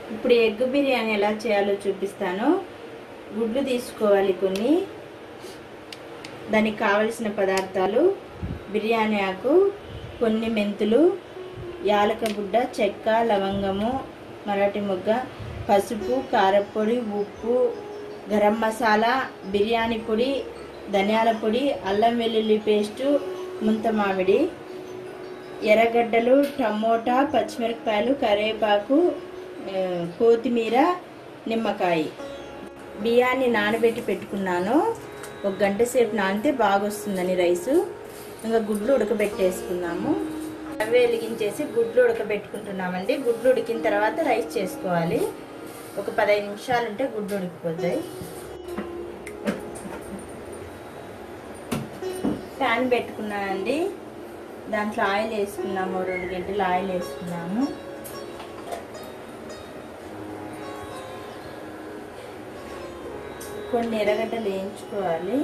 ఇప్పుడు ఎగ్ బిర్యానీ ఎలా చేయాలో చూపిస్తాను గుడ్లు తీసుకోవాలి కొన్ని దానికి కావలసిన పదార్థాలు బిర్యానీ ఆకు కొన్ని మెంతులు యాలక బుడ్డ చెక్క లవంగము మరాఠీ మొగ్గ పసుపు కారపొడి ఉప్పు గరం మసాలా బిర్యానీ పొడి ధనియాల పొడి అల్లం వెల్లుల్లి పేస్టు ముంత మామిడి ఎర్రగడ్డలు టమోటా పచ్చిమిరపకాయలు కరివేపాకు ఆ, కొత్తిమీర నిమ్మకాయ బియ్యాన్ని నానబెట్టి పెట్టుకున్నాను ఒక గంట సేపు నానితే బాగా వస్తుందని రైసు ఇంకా గుడ్లు ఉడకబెట్టేసుకున్నాము అవి వెలిగించేసి గుడ్లు ఉడకబెట్టుకుంటున్నామండి గుడ్లు ఉడికిన తర్వాత రైస్ చేసుకోవాలి ఒక పదహైదు నిమిషాలు ఉంటే గుడ్లు ఉడికిపోతాయి ప్యాన్ పెట్టుకున్నానండి దాంట్లో ఆయిల్ వేసుకున్నాము రెండు గంటలు ఆయిల్ వేసుకున్నాము కొన్ని ఎర్రగడ్డలు వేయించుకోవాలి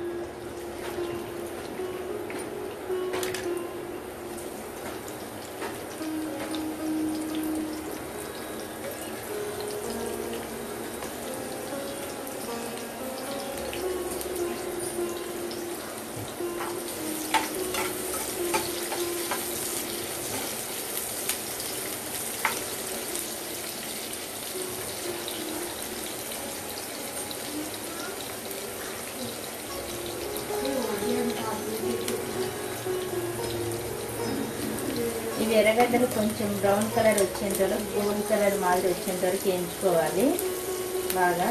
ఇవి ఎర్రగడ్డలు కొంచెం బ్రౌన్ కలర్ వచ్చేంత వరకు గోల్డ్ కలర్ మాదిరి వచ్చేంత వరకు వేయించుకోవాలి బాగా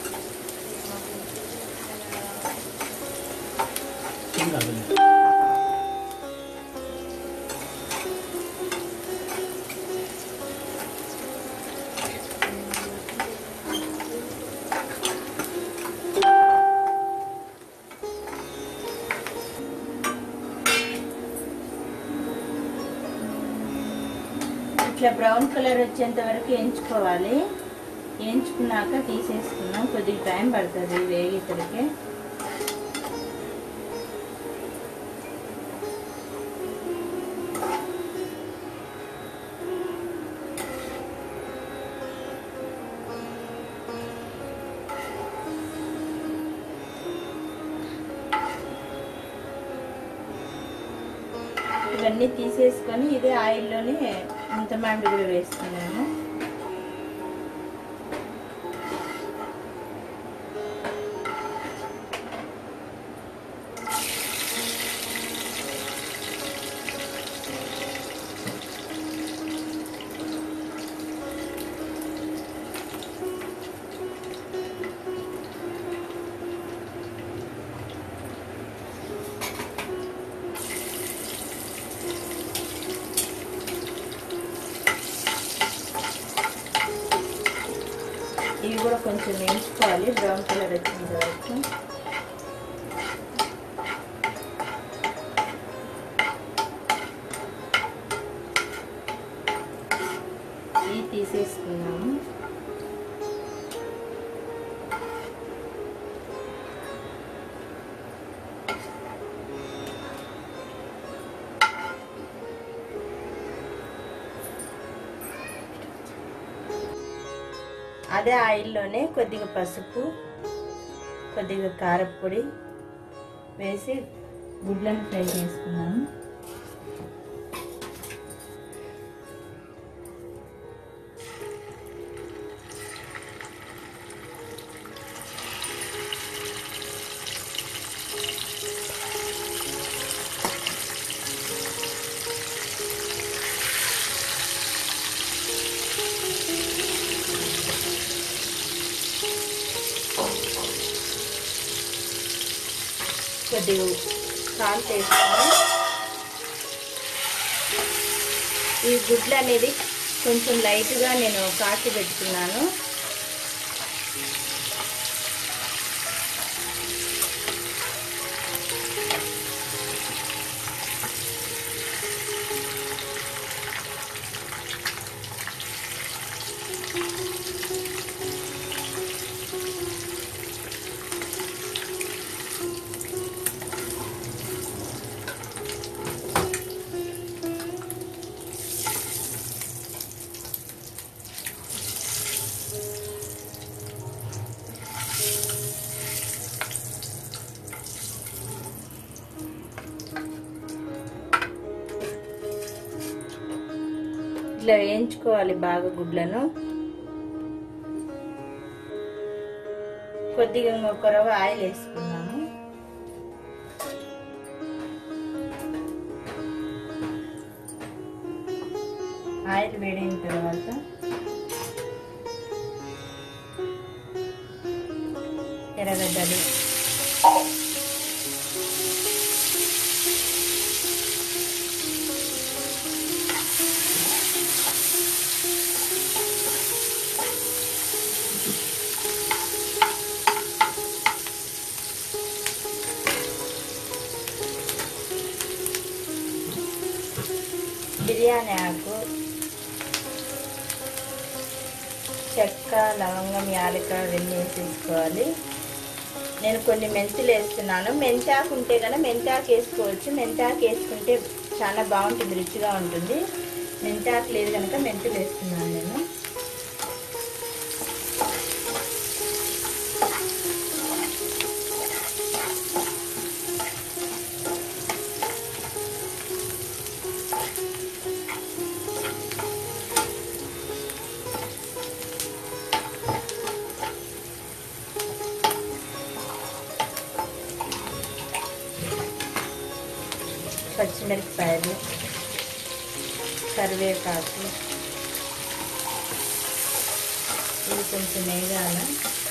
ఇట్లా బ్రౌన్ కలర్ వచ్చేంత వరకు వేయించుకోవాలి వేయించుకున్నాక తీసేసుకున్నాం కొద్దిగా టైం పడుతుంది వేగేసరికి ఇవన్నీ తీసేసుకొని ఇదే ఆయిల్లోనే ఇంత మామిడి కూడా వేస్తున్నాను ఇవి కూడా కొంచెం వేయించుకోవాలి బ్రౌన్ కలర్ వచ్చేంత వరకు ఇవి తీసేసుకున్నాము అదే ఆయిల్లోనే కొద్దిగా పసుపు కొద్దిగా కారపొడి వేసి గుడ్లను ఫ్రై చేసుకున్నాము కొద్దిగా సాల్ట్ వేసుకొని ఈ గుడ్లు అనేది కొంచెం లైట్గా నేను కాచి పెట్టుకున్నాను ఇట్లా వేయించుకోవాలి బాగా గుడ్లను కొద్దిగా ఒక రవ్వ ఆయిల్ వేసుకున్నాము ఆయిల్ వేడైన తర్వాత ఎర్రగడ్డలు బిర్యానీ ఆకు చెక్క లవంగం యాలక అవన్నీ వేసేసుకోవాలి నేను కొన్ని మెంతులు వేస్తున్నాను మెంతాకు ఉంటే కనుక మెంతాకు వేసుకోవచ్చు మెంతాకు వేసుకుంటే చాలా బాగుంటుంది రుచిగా ఉంటుంది మెంతాకు లేదు కనుక మెంతులు వేస్తున్నాను నేను పచ్చిమిరపకాయలు కరివేపాకు ఇది కొంచెం వేగాల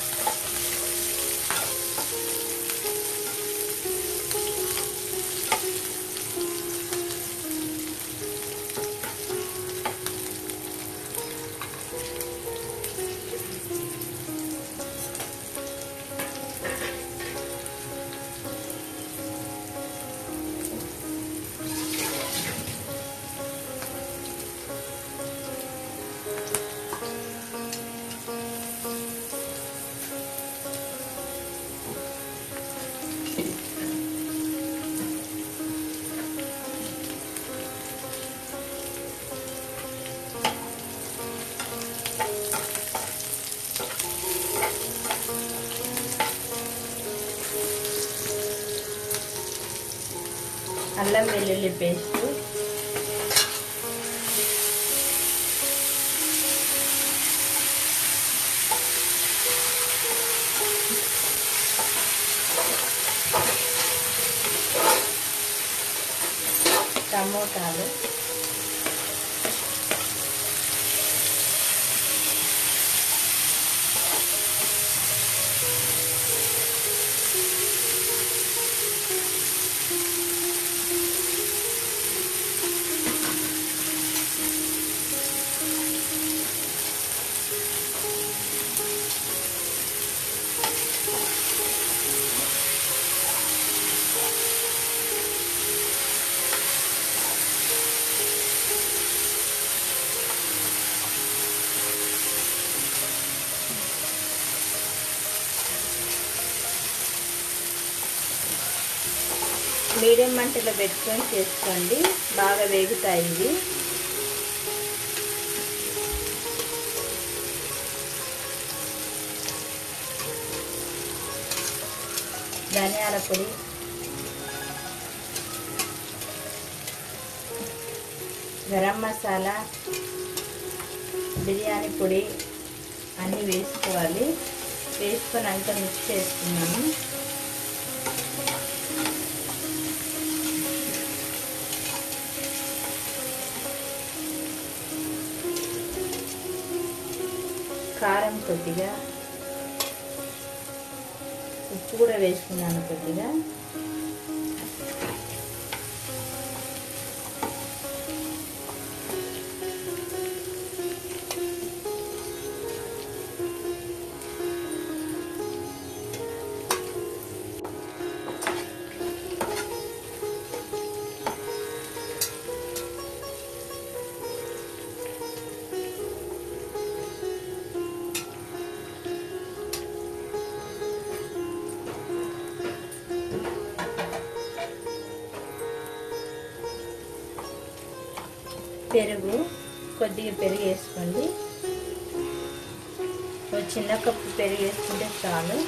అల్లం వెల్లుల్లి పేస్ట్ టమోటాలు మీడియం మంటలో పెట్టుకొని చేసుకోండి బాగా వేగుతాయి ఇవి ధనియాల పొడి గరం మసాలా బిర్యానీ పొడి అన్నీ వేసుకోవాలి వేసుకొని అంతా మిక్స్ చేసుకున్నాము కారం కొద్దిగా ఉప్పు కూడా వేసుకున్నాను కొద్దిగా పెరుగు కొద్దిగా పెరుగు వేసుకోండి ఒక చిన్న కప్పు పెరుగు వేసుకుంటే చాలు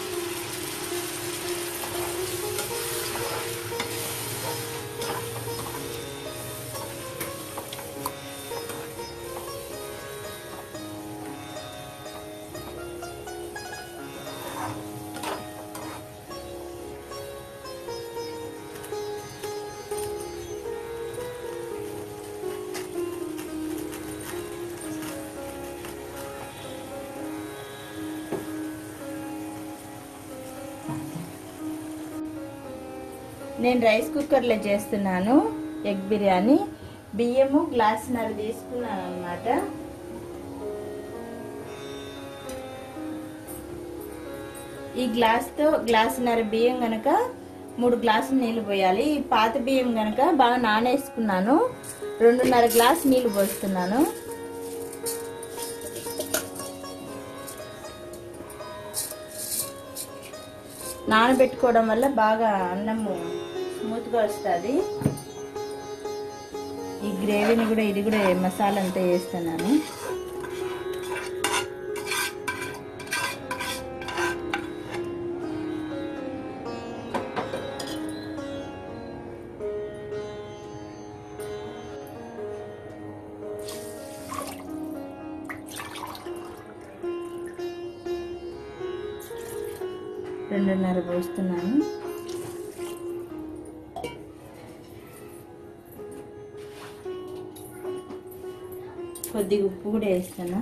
నేను రైస్ కుక్కర్లో చేస్తున్నాను ఎగ్ బిర్యానీ బియ్యము గ్లాసున్నర తీసుకున్నాను అనమాట ఈ గ్లాస్తో గ్లాసున్నర బియ్యం గనక మూడు గ్లాసులు నీళ్లు పోయాలి ఈ పాత బియ్యం గనక బాగా నానేసుకున్నాను రెండున్నర గ్లాస్ నీళ్లు పోస్తున్నాను నానబెట్టుకోవడం వల్ల బాగా అన్నము స్మూత్గా వస్తుంది ఈ గ్రేవీని కూడా ఇది కూడా మసాలా అంతా వేస్తున్నాను రెండున్నర పోస్తున్నాను కొద్దిగా ఉప్పు కూడా వేస్తాను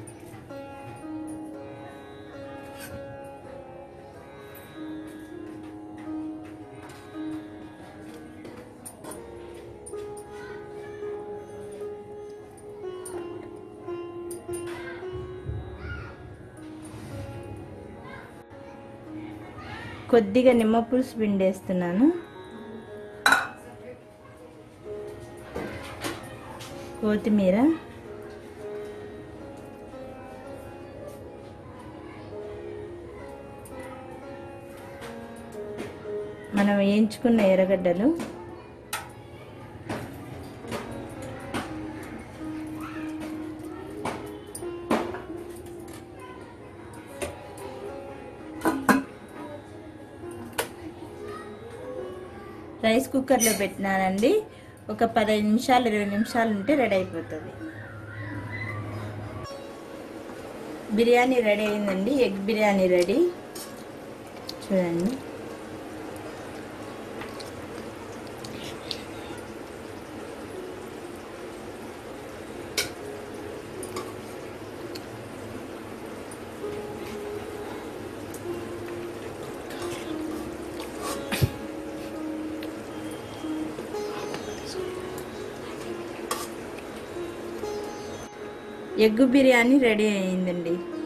కొద్దిగా నిమ్మ పులుసు పిండేస్తున్నాను కొత్తిమీర మనం వేయించుకున్న ఎర్రగడ్డలు రైస్ కుక్కర్లో పెట్టినానండి ఒక పదహైదు నిమిషాలు ఇరవై నిమిషాలు ఉంటే రెడీ అయిపోతుంది బిర్యానీ రెడీ అయిందండి ఎగ్ బిర్యానీ రెడీ చూడండి ఎగ్ బిర్యానీ రెడీ అయిందండి